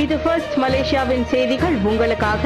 இது ஃபர்ஸ்ட் மலேசியாவின் செய்திகள் உங்களுக்காக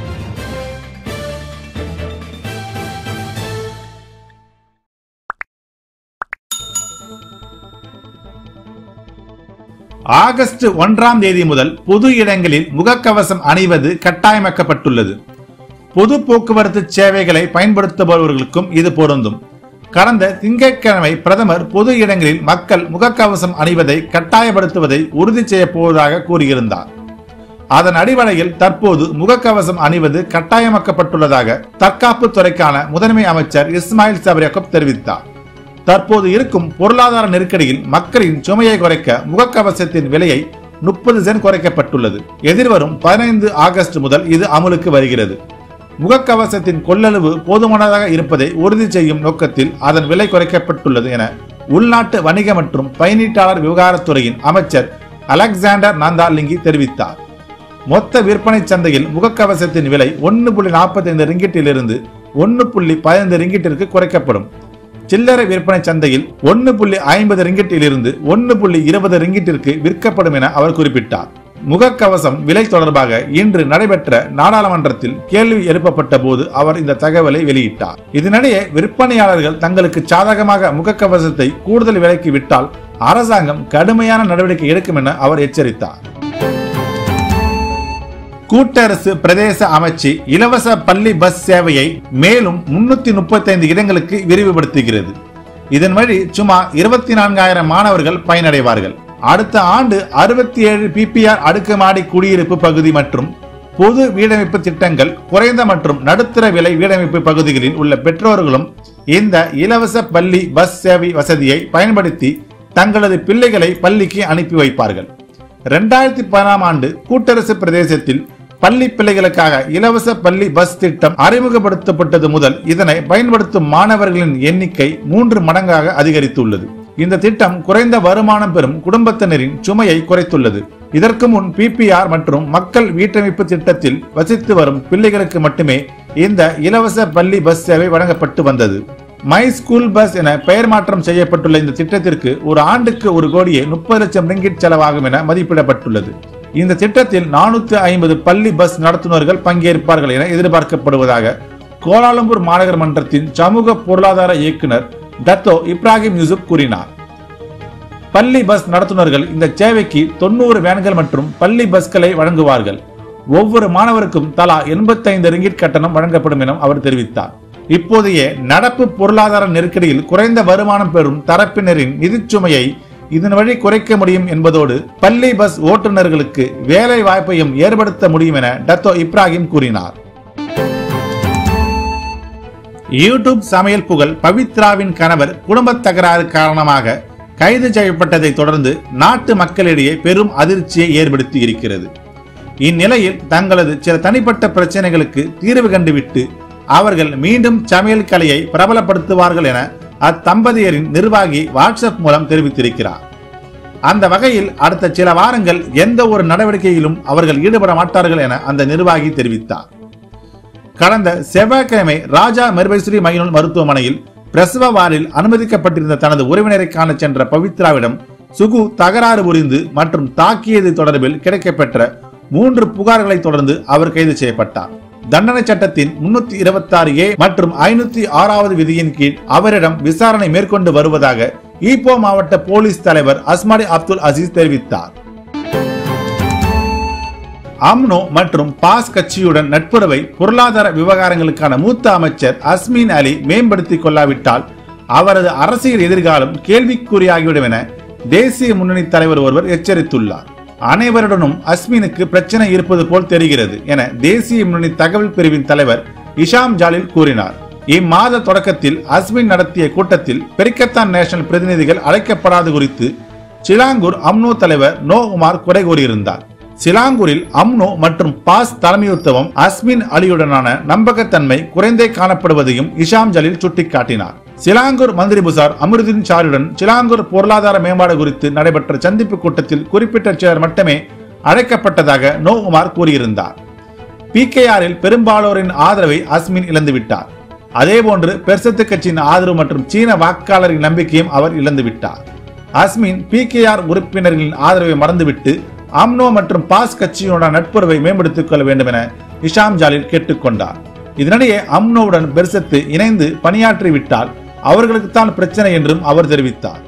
ஆகஸ்ட் ஒன்றாம் தேதி முதல் பொது இடங்களில் முகக்கவசம் அணிவது கட்டாயமாக்கப்பட்டுள்ளது பொது போக்குவரத்து சேவைகளை பயன்படுத்துபவர்களுக்கும் இது பொருந்தும் கடந்த திங்கட்கிழமை பிரதமர் பொது இடங்களில் மக்கள் முகக்கவசம் அணிவதை கட்டாயப்படுத்துவதை உறுதி செய்யப் போவதாக கூறியிருந்தார் அதன் அடிப்படையில் தற்போது முகக்கவசம் அணிவது கட்டாயமாக்கப்பட்டுள்ளதாக தற்காப்பு துறைக்கான முதன்மை அமைச்சர் இஸ்மாயில் சபரியக்கப் தெரிவித்தார் தற்போது இருக்கும் பொருளாதார நெருக்கடியில் மக்களின் சுமையை குறைக்க முகக்கவசத்தின் விலையை முப்பது சென்ட் குறைக்கப்பட்டுள்ளது எதிர்வரும் பதினைந்து ஆகஸ்ட் முதல் இது அமலுக்கு வருகிறது முகக்கவசத்தின் கொள்ளளவு போதுமானதாக இருப்பதை உறுதி செய்யும் நோக்கத்தில் அதன் விலை குறைக்கப்பட்டுள்ளது என உள்நாட்டு வணிக மற்றும் பயனீட்டாளர் விவகாரத்துறையின் அமைச்சர் அலெக்சாண்டர் நாந்தாலிங்கி தெரிவித்தார் மொத்த விற்பனை சந்தையில் முகக்கவசத்தின் விலை ஒன்று புள்ளி நாற்பத்தைந்து ரிங்கிட்டிலிருந்து ஒன்று புள்ளி பதினைந்து ரிங்கிட்டிற்கு குறைக்கப்படும் சில்லறை விற்பனை சந்தையில் ஒன்று புள்ளி ஐம்பது ரிங்கிட்டிலிருந்து ஒன்று புள்ளி இருபது ரிங்கிட்டிற்கு விற்கப்படும் என அவர் குறிப்பிட்டார் முகக்கவசம் விலை தொடர்பாக இன்று நடைபெற்ற நாடாளுமன்றத்தில் கேள்வி எழுப்பப்பட்ட போது அவர் இந்த தகவலை வெளியிட்டார் இதனிடையே விற்பனையாளர்கள் தங்களுக்கு சாதகமாக முகக்கவசத்தை கூடுதல் விலைக்கு விட்டால் அரசாங்கம் கடுமையான நடவடிக்கை எடுக்கும் என அவர் எச்சரித்தார் கூட்டரசு பிரதேச அமைச்சு இலவச பள்ளி பஸ் சேவையை மேலும் முன்னூத்தி முப்பத்தைந்து இடங்களுக்கு விரிவுபடுத்துகிறது இதன் வழி சுமார் இருபத்தி நான்காயிரம் மாணவர்கள் பயனடைவார்கள் அடுத்த ஆண்டு அறுபத்தி ஏழு பிபிஆர் அடுக்குமாடி குடியிருப்பு பகுதி மற்றும் பொது வீடமைப்பு திட்டங்கள் குறைந்த மற்றும் நடுத்தர விலை வீடமைப்பு பகுதிகளில் உள்ள பெற்றோர்களும் இந்த இலவச பள்ளி பஸ் சேவை வசதியை பயன்படுத்தி தங்களது பிள்ளைகளை பள்ளிக்கு அனுப்பி வைப்பார்கள் இரண்டாயிரத்தி பதினாம் ஆண்டு கூட்டரசு பிரதேசத்தில் பள்ளி பிள்ளைகளுக்காக இலவச பள்ளி பஸ் திட்டம் அறிமுகப்படுத்தப்பட்டது முதல் இதனை பயன்படுத்தும் மாணவர்களின் எண்ணிக்கை மூன்று மடங்காக அதிகரித்துள்ளது இந்த திட்டம் குறைந்த வருமானம் பெறும் குடும்பத்தினரின் சுமையை குறைத்துள்ளது இதற்கு முன் பிபிஆர் மற்றும் மக்கள் வீட்டமைப்பு திட்டத்தில் வசித்து வரும் பிள்ளைகளுக்கு மட்டுமே இந்த இலவச பள்ளி பஸ் சேவை வழங்கப்பட்டு வந்தது மை ஸ்கூல் பஸ் என பெயர் மாற்றம் செய்யப்பட்டுள்ள இந்த திட்டத்திற்கு ஒரு ஆண்டுக்கு ஒரு கோடியே முப்பது லட்சம் ரிங்கிட் செலவாகும் என மதிப்பிடப்பட்டுள்ளது இந்த திட்டத்தில் நானூத்தி ஐம்பது பள்ளி பஸ் நடத்துனர்கள் பங்கேற்பார்கள் என எதிர்பார்க்கப்படுவதாக கோலாலம்பூர் மாநகர மன்றத்தின் சமூக பொருளாதார இயக்குனர் தத்தோ இப்ராஹிம் யூசுப் கூறினார் பள்ளி பஸ் நடத்துனர்கள் இந்த சேவைக்கு தொண்ணூறு வேன்கள் மற்றும் பள்ளி பஸ்களை வழங்குவார்கள் ஒவ்வொரு மாணவருக்கும் தலா எண்பத்தைந்து ரிங்கிட் கட்டணம் வழங்கப்படும் என அவர் தெரிவித்தார் இப்போதைய நடப்பு பொருளாதார நெருக்கடியில் குறைந்த வருமானம் பெறும் தரப்பினரின் நிதிச்சுமையை இதன் வழி குறைக்க முடியும் என்பதோடு பள்ளி பஸ் ஓட்டுநர்களுக்கு வேலை வாய்ப்பையும் ஏற்படுத்த முடியும் என டத்தோ இப்ராஹிம் கூறினார் யூடியூப் சமையல் புகழ் பவித்ராவின் கணவர் குடும்ப தகராறு காரணமாக கைது செய்யப்பட்டதை தொடர்ந்து நாட்டு மக்களிடையே பெரும் அதிர்ச்சியை ஏற்படுத்தி இருக்கிறது இந்நிலையில் தங்களது சில தனிப்பட்ட பிரச்சனைகளுக்கு தீர்வு கண்டுவிட்டு அவர்கள் மீண்டும் சமையல் கலையை பிரபலப்படுத்துவார்கள் என அத்தம்பதியரின் நிர்வாகி வாட்ஸ்அப் மூலம் தெரிவித்திருக்கிறார் அந்த வகையில் அடுத்த சில வாரங்கள் எந்த ஒரு நடவடிக்கையிலும் அவர்கள் ஈடுபட மாட்டார்கள் என அந்த நிர்வாகி தெரிவித்தார் கடந்த செவ்வாய்க்கிழமை ராஜா மெர்பைஸ்ரீ மைனூல் மருத்துவமனையில் பிரசவ வாரில் அனுமதிக்கப்பட்டிருந்த தனது உறவினரை காண சென்ற பவித்ராவிடம் சுகு தகராறு புரிந்து மற்றும் தாக்கியது தொடர்பில் கிடைக்கப்பெற்ற மூன்று புகார்களை தொடர்ந்து அவர் கைது செய்யப்பட்டார் தண்டனை சட்டத்தின் முன்னூத்தி இருபத்தி ஆறு ஏ மற்றும் ஐநூத்தி ஆறாவது விதியின் கீழ் அவரிடம் விசாரணை மேற்கொண்டு வருவதாக ஈப்போ மாவட்ட போலீஸ் தலைவர் அஸ்மாடி அப்துல் அசீஸ் தெரிவித்தார் அம்னோ மற்றும் பாஸ் கட்சியுடன் நட்புறவை பொருளாதார விவகாரங்களுக்கான மூத்த அமைச்சர் அஸ்மின் அலி மேம்படுத்திக் கொள்ளாவிட்டால் அவரது அரசியல் எதிர்காலம் கேள்விக்குறியாகிவிடும் என தேசிய முன்னணி தலைவர் ஒருவர் எச்சரித்துள்ளார் அனைவருடனும் அஸ்மினுக்கு பிரச்சனை இருப்பது போல் தெரிகிறது என தேசிய முன்னணி தகவல் பிரிவின் தலைவர் இஷாம் ஜாலில் கூறினார் இம்மாத தொடக்கத்தில் அஸ்மின் நடத்திய கூட்டத்தில் பெரிக்கத்தான் நேஷனல் பிரதிநிதிகள் அழைக்கப்படாது குறித்து சிலாங்கூர் அம்னோ தலைவர் நோ உமார் குறை கூறியிருந்தார் சிலாங்கூரில் அம்னோ மற்றும் பாஸ் தலைமையுத்தவம் அஸ்மின் அலியுடனான நம்பகத்தன்மை குறைந்தே காணப்படுவதையும் இஷாம் ஜலீல் சுட்டிக்காட்டினார் சிலாங்கூர் மந்திரி புசார் அமிர்தின் ஷாருடன் சிலாங்கூர் பொருளாதார மேம்பாடு குறித்து நடைபெற்ற சந்திப்பு கூட்டத்தில் குறிப்பிட்ட சிலர் மட்டுமே அழைக்கப்பட்டதாக நோ உமார் கூறியிருந்தார் பிகேஆரில் பெரும்பாலோரின் ஆதரவை அஸ்மின் இழந்துவிட்டார் அதேபோன்று பெர்சத்து கட்சியின் ஆதரவு மற்றும் சீன வாக்காளரின் நம்பிக்கையும் அவர் இழந்துவிட்டார் அஸ்மின் பிகேஆர் உறுப்பினர்களின் ஆதரவை மறந்துவிட்டு அம்னோ மற்றும் பாஸ் கட்சியுடன் நட்புறவை மேம்படுத்திக் கொள்ள வேண்டும் என இஷாம் ஜாலில் கேட்டுக்கொண்டார் இதனிடையே அம்னோவுடன் பெர்சத்து இணைந்து பணியாற்றி விட்டால் அவர்களுக்குத்தான் பிரச்சனை என்றும் அவர் தெரிவித்தார்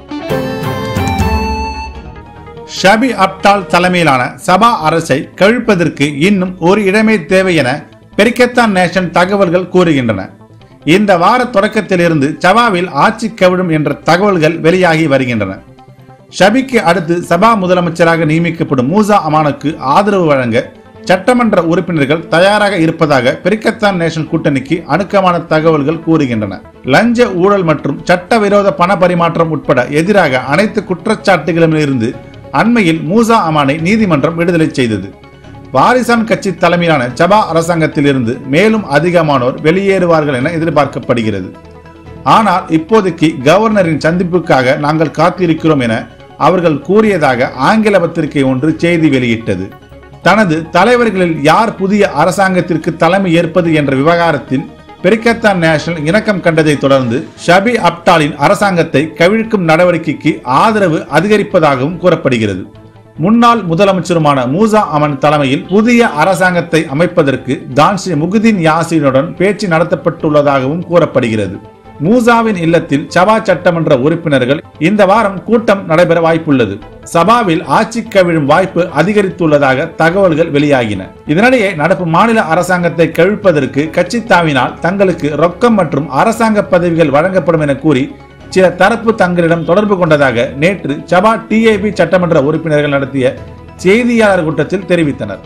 ஷபி அப்டால் தலைமையிலான சபா அரசை கழிப்பதற்கு இன்னும் ஒரு இடமே தேவை என பெரிக்கத்தான் நேஷன் தகவல்கள் கூறுகின்றன இந்த வார தொடக்கத்திலிருந்து சபாவில் ஆட்சி கவிழும் என்ற தகவல்கள் வெளியாகி வருகின்றன ஷபிக்கு அடுத்து சபா முதலமைச்சராக நியமிக்கப்படும் மூசா அமானுக்கு ஆதரவு வழங்க சட்டமன்ற உறுப்பினர்கள் தயாராக இருப்பதாக பெரிக்கத்தான் நேஷன் கூட்டணிக்கு அணுக்கமான தகவல்கள் கூறுகின்றன லஞ்ச ஊழல் மற்றும் சட்டவிரோத பண பரிமாற்றம் உட்பட எதிராக அனைத்து குற்றச்சாட்டுகளிலிருந்து அண்மையில் மூசா அமானை நீதிமன்றம் விடுதலை செய்தது வாரிசான் கட்சி தலைமையிலான ஜபா அரசாங்கத்தில் இருந்து மேலும் அதிகமானோர் வெளியேறுவார்கள் என எதிர்பார்க்கப்படுகிறது ஆனால் இப்போதைக்கு கவர்னரின் சந்திப்புக்காக நாங்கள் காத்திருக்கிறோம் என அவர்கள் கூறியதாக ஆங்கில பத்திரிகை ஒன்று செய்தி வெளியிட்டது தனது தலைவர்களில் யார் புதிய அரசாங்கத்திற்கு தலைமை ஏற்பது என்ற விவகாரத்தில் பெரிக்கத்தான் நேஷனல் இணக்கம் கண்டதை தொடர்ந்து ஷபி அப்டாலின் அரசாங்கத்தை கவிழ்க்கும் நடவடிக்கைக்கு ஆதரவு அதிகரிப்பதாகவும் கூறப்படுகிறது முன்னாள் முதலமைச்சருமான மூசா அமன் தலைமையில் புதிய அரசாங்கத்தை அமைப்பதற்கு தான்ஸ்ரீ முகுதீன் யாசினுடன் பேச்சு நடத்தப்பட்டுள்ளதாகவும் கூறப்படுகிறது மூசாவின் இல்லத்தில் சபா சட்டமன்ற உறுப்பினர்கள் இந்த வாரம் கூட்டம் நடைபெற வாய்ப்புள்ளது சபாவில் ஆட்சி கவிழும் வாய்ப்பு அதிகரித்துள்ளதாக தகவல்கள் வெளியாகின இதனிடையே நடப்பு மாநில அரசாங்கத்தை கவிழ்ப்பதற்கு கட்சி தாவினால் தங்களுக்கு ரொக்கம் மற்றும் அரசாங்க பதவிகள் வழங்கப்படும் என கூறி சில தரப்பு தங்களிடம் தொடர்பு கொண்டதாக நேற்று சபா டிஏபி சட்டமன்ற உறுப்பினர்கள் நடத்திய செய்தியாளர் கூட்டத்தில் தெரிவித்தனர்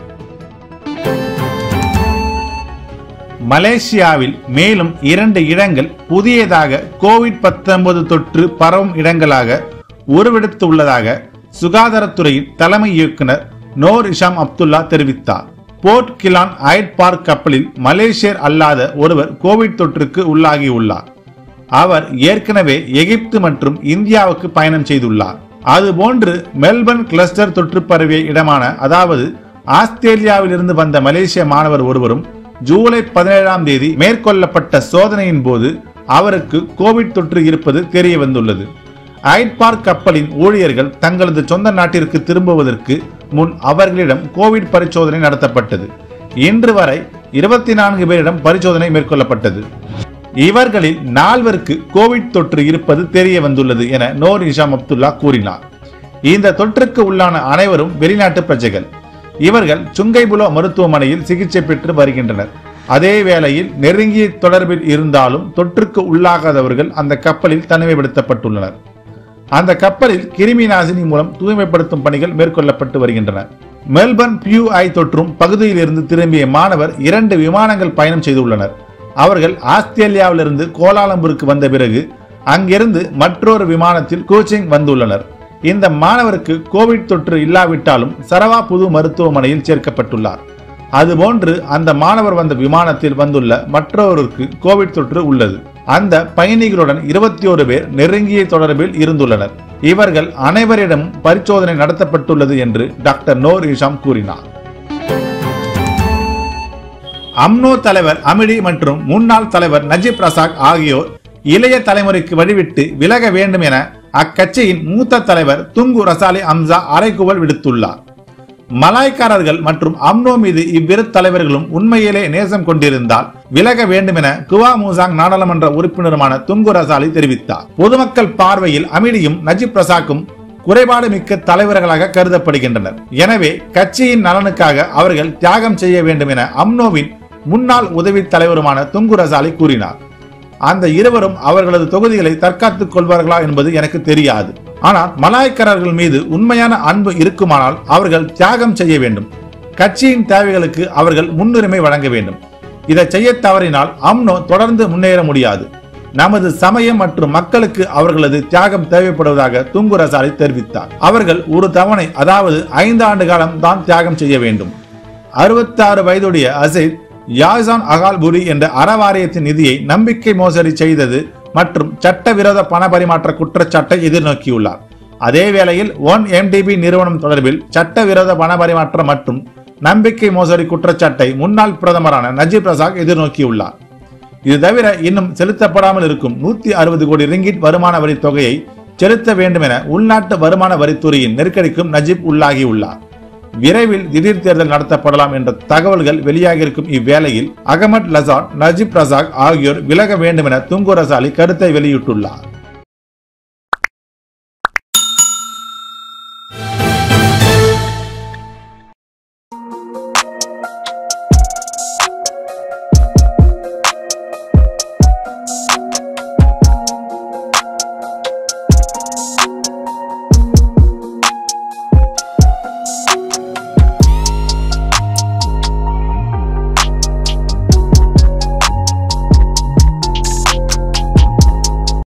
மலேசியாவில் மேலும் இரண்டு இடங்கள் புதியதாக கோவிட் 19 தொற்று பரவும் இடங்களாக உருவெடுத்துள்ளதாக சுகாதாரத்துறையின் தலைமை இயக்குனர் நோர் இஷாம் அப்துல்லா தெரிவித்தார் போர்ட் கிலான் ஐட் பார்க் கப்பலில் மலேசியர் அல்லாத ஒருவர் கோவிட் தொற்றுக்கு உள்ளாகியுள்ளார் அவர் ஏற்கனவே எகிப்து மற்றும் இந்தியாவுக்கு பயணம் செய்துள்ளார் அதுபோன்று மெல்பர்ன் கிளஸ்டர் தொற்று பரவிய இடமான அதாவது ஆஸ்திரேலியாவிலிருந்து வந்த மலேசிய மாணவர் ஒருவரும் ஜூலை பதினேழாம் தேதி மேற்கொள்ளப்பட்ட சோதனையின் போது அவருக்கு கோவிட் தொற்று இருப்பது தெரிய வந்துள்ளது ஐட் பார்க் கப்பலின் ஊழியர்கள் தங்களது சொந்த நாட்டிற்கு திரும்புவதற்கு முன் அவர்களிடம் கோவிட் பரிசோதனை நடத்தப்பட்டது இன்று வரை இருபத்தி நான்கு பேரிடம் பரிசோதனை மேற்கொள்ளப்பட்டது இவர்களில் நால்வருக்கு கோவிட் தொற்று இருப்பது தெரிய வந்துள்ளது என நோர் இஷாம் அப்துல்லா கூறினார் இந்த தொற்றுக்கு உள்ளான அனைவரும் வெளிநாட்டு பிரஜைகள் இவர்கள் சுங்கைபுலோ மருத்துவமனையில் சிகிச்சை பெற்று வருகின்றனர் அதே வேளையில் நெருங்கிய தொடர்பில் இருந்தாலும் தொற்றுக்கு உள்ளாகாதவர்கள் அந்த கப்பலில் தனிமைப்படுத்தப்பட்டுள்ளனர் அந்த கப்பலில் கிருமி நாசினி மூலம் தூய்மைப்படுத்தும் பணிகள் மேற்கொள்ளப்பட்டு வருகின்றன மெல்பர்ன் பியூ ஐ தொற்றும் பகுதியில் இருந்து திரும்பிய மாணவர் இரண்டு விமானங்கள் பயணம் செய்துள்ளனர் அவர்கள் ஆஸ்திரேலியாவிலிருந்து கோலாலம்பூருக்கு வந்த பிறகு அங்கிருந்து மற்றொரு விமானத்தில் கோச்சிங் வந்துள்ளனர் இந்த மாணவருக்கு கோவிட் தொற்று இல்லாவிட்டாலும் சரவா புது மருத்துவமனையில் சேர்க்கப்பட்டுள்ளார் அதுபோன்று அந்த மாணவர் வந்த விமானத்தில் வந்துள்ள மற்றொருவருக்கு கோவிட் தொற்று உள்ளது அந்த பயணிகளுடன் இருபத்தி ஒரு பேர் நெருங்கிய தொடர்பில் இருந்துள்ளனர் இவர்கள் அனைவரிடமும் பரிசோதனை நடத்தப்பட்டுள்ளது என்று டாக்டர் நோர் இஷாம் கூறினார் அம்னோ தலைவர் அமிடி மற்றும் முன்னாள் தலைவர் நஜீப் ரசாக் ஆகியோர் இளைய தலைமுறைக்கு வழிவிட்டு விலக வேண்டும் என அக்கட்சியின் மூத்த தலைவர் துங்கு ரசாலி அம்சா அறைகூவல் விடுத்துள்ளார் மலாய்க்காரர்கள் மற்றும் அம்னோ மீது இவ்விரு தலைவர்களும் உண்மையிலே நேசம் கொண்டிருந்தால் விலக வேண்டும் என குவா மூசாங் நாடாளுமன்ற உறுப்பினருமான துங்கு ரசாலி தெரிவித்தார் பொதுமக்கள் பார்வையில் அமிடியும் நஜீப் ரசாக்கும் குறைபாடு மிக்க தலைவர்களாக கருதப்படுகின்றனர் எனவே கட்சியின் நலனுக்காக அவர்கள் தியாகம் செய்ய வேண்டும் என அம்னோவின் முன்னாள் உதவி தலைவருமான துங்கு ரசாலி கூறினார் அந்த இருவரும் அவர்களது தொகுதிகளை தற்காத்துக் கொள்வார்களா என்பது எனக்கு தெரியாது ஆனால் மலாய்க்காரர்கள் மீது உண்மையான அன்பு இருக்குமானால் அவர்கள் தியாகம் செய்ய வேண்டும் கட்சியின் தேவைகளுக்கு அவர்கள் முன்னுரிமை வழங்க வேண்டும் இதை செய்ய தவறினால் அம்னோ தொடர்ந்து முன்னேற முடியாது நமது சமயம் மற்றும் மக்களுக்கு அவர்களது தியாகம் தேவைப்படுவதாக துங்கு ரசாலி தெரிவித்தார் அவர்கள் ஒரு தவணை அதாவது ஐந்து ஆண்டு காலம் தான் தியாகம் செய்ய வேண்டும் அறுபத்தாறு வயதுடைய அசைத் யாசான் அகால்புரி என்ற அறவாரியத்தின் நிதியை நம்பிக்கை மோசடி செய்தது மற்றும் சட்டவிரோத பண பரிமாற்ற குற்றச்சாட்டை எதிர்நோக்கியுள்ளார் அதே வேளையில் ஒன் எம்டிபி நிறுவனம் தொடர்பில் சட்டவிரோத பண பரிமாற்றம் மற்றும் நம்பிக்கை மோசடி குற்றச்சாட்டை முன்னாள் பிரதமரான நஜீப் ரசாக் எதிர்நோக்கியுள்ளார் இது தவிர இன்னும் செலுத்தப்படாமல் இருக்கும் நூத்தி அறுபது கோடி ரிங்கிட் வருமான வரி தொகையை செலுத்த வேண்டும் என உள்நாட்டு வருமான வரித்துறையின் நெருக்கடிக்கும் நஜீப் உள்ளாகியுள்ளார் விரைவில் திடீர் தேர்தல் நடத்தப்படலாம் என்ற தகவல்கள் வெளியாகியிருக்கும் இவ்வேளையில் அகமட் லசாட் நஜீப் ரசாக் ஆகியோர் விலக வேண்டும் என துங்கு ரசாலி கருத்தை வெளியிட்டுள்ளார்